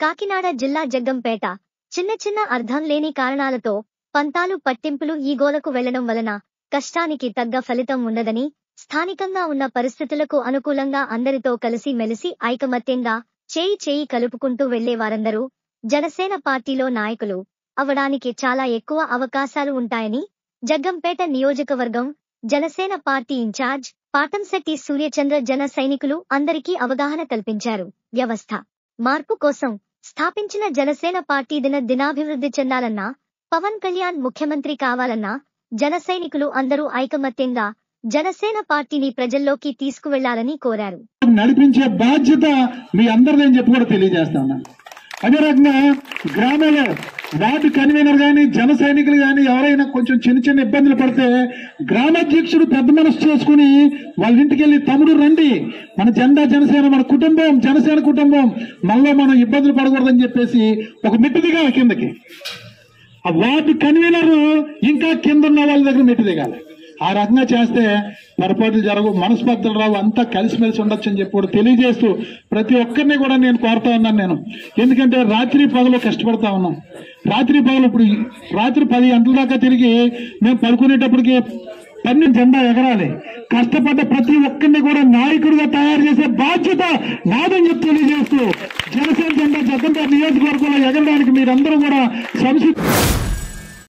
కాకినాడ జిల్లా జగ్గంపేట చిన్న చిన్న అర్థం లేని కారణాలతో పంతాలు పట్టింపులు ఈ గోలకు వెళ్లడం వలన కష్టానికి తగ్గ ఫలితం ఉండదని స్థానికంగా ఉన్న పరిస్థితులకు అనుకూలంగా అందరితో కలిసి మెలిసి ఐకమత్యంగా చేయి చేయి కలుపుకుంటూ వెళ్లే వారందరూ జనసేన పార్టీలో నాయకులు అవడానికి చాలా ఎక్కువ అవకాశాలు ఉంటాయని జగ్గంపేట నియోజకవర్గం జనసేన పార్టీ ఇన్ఛార్జ్ పాటంశెట్టి సూర్యచంద్ర జన సైనికులు అందరికీ అవగాహన కల్పించారు వ్యవస్థ మార్పు కోసం స్థాపించిన జనసేన పార్టీ దిన దినాభివృద్ధి చెందాలన్నా పవన్ కళ్యాణ్ ముఖ్యమంత్రి కావాలన్నా జన సైనికులు అందరూ ఐకమత్యంగా జనసేన పార్టీని ప్రజల్లోకి తీసుకువెళ్లాలని కోరారు నడిపించే బాధ్యత మీ అందరిదని చెప్పి కూడా తెలియజేస్తా ఉన్నాను అదే రకంగా గ్రామాల్లో వార్డు కన్వీనర్ గాని జన సైనికులు గాని ఎవరైనా కొంచెం చిన్న చిన్న ఇబ్బందులు పడితే గ్రామాధ్యక్షుడు పెద్ద మనసు చేసుకుని వాళ్ళ ఇంటికి వెళ్ళి తమ్ముడు రండి మన జెండా జనసేన మన కుటుంబం జనసేన కుటుంబం మనలో మనం ఇబ్బందులు పడకూడదని చెప్పేసి ఒక మెట్టు దిగాలి కిందకి ఆ వార్డు కన్వీనర్ ఇంకా కింద ఉన్న వాళ్ళ దగ్గర మెట్టు దిగాలి ఆ రకంగా చేస్తే పొరపాట్లు జరగవు మనస్పర్ధలు రావు అంతా కలిసిమెలిసి ఉండొచ్చు అని చెప్పి కూడా తెలియజేస్తూ ప్రతి ఒక్కరిని కూడా నేను కోరుతా ఉన్నాను నేను ఎందుకంటే రాత్రి పగలు కష్టపడతా ఉన్నాం రాత్రి పగలు ఇప్పుడు ఈ- రాత్రి పది గంటల దాకా తిరిగి మేము పడుకునేటప్పటికి పన్నెండు జెండా ఎగరాలి కష్టపడ్డ ప్రతి ఒక్కరిని కూడా నాయకుడిగా తయారు చేసే బాధ్యత నాదని చెప్పి తెలియజేస్తూ జనసేన జెండా జగన్ నియోజకవర్గంలో ఎగరడానికి మీరందరూ కూడా సంసిద్ధ